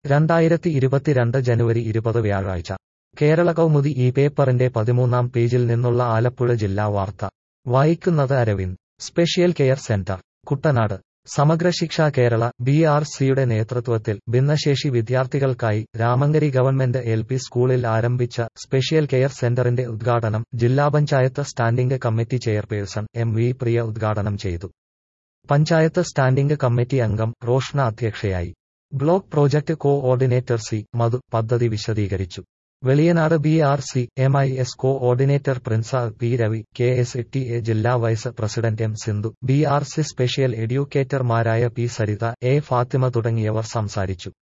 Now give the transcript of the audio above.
രണ്ടായിരത്തി ഇരുപത്തിരണ്ട് ജനുവരി ഇരുപത് വ്യാഴാഴ്ച കേരള കൗമുദി ഈ പേപ്പറിന്റെ പതിമൂന്നാം പേജിൽ നിന്നുള്ള ആലപ്പുഴ ജില്ലാ വാർത്ത വായിക്കുന്നത് Aravind special care centre Kuttanad Samagra Shiksha Kerala B R സിയുടെ നേതൃത്വത്തിൽ ഭിന്നശേഷി വിദ്യാർത്ഥികൾക്കായി രാമങ്കരി ഗവൺമെന്റ് എൽ പി സ്കൂളിൽ ആരംഭിച്ച സ്പെഷ്യൽ കെയർ സെന്ററിന്റെ ഉദ്ഘാടനം ജില്ലാ panchayat standing committee chairperson M V Priya ഉദ്ഘാടനം ചെയ്തു പഞ്ചായത്ത് സ്റ്റാൻഡിംഗ് കമ്മിറ്റി അംഗം റോഷ്ന അധ്യക്ഷയായി block project coordinator C Madhu പദ്ധതി വിശദീകരിച്ചു Veliyanad B R C M I S coordinator Prinsa P Ravi K S T A ജില്ലാ vice president M Sindhu B R C special എഡ്യൂക്കേറ്റർമാരായ P Saritha A Fathima തുടങ്ങിയവർ സംസാരിച്ചു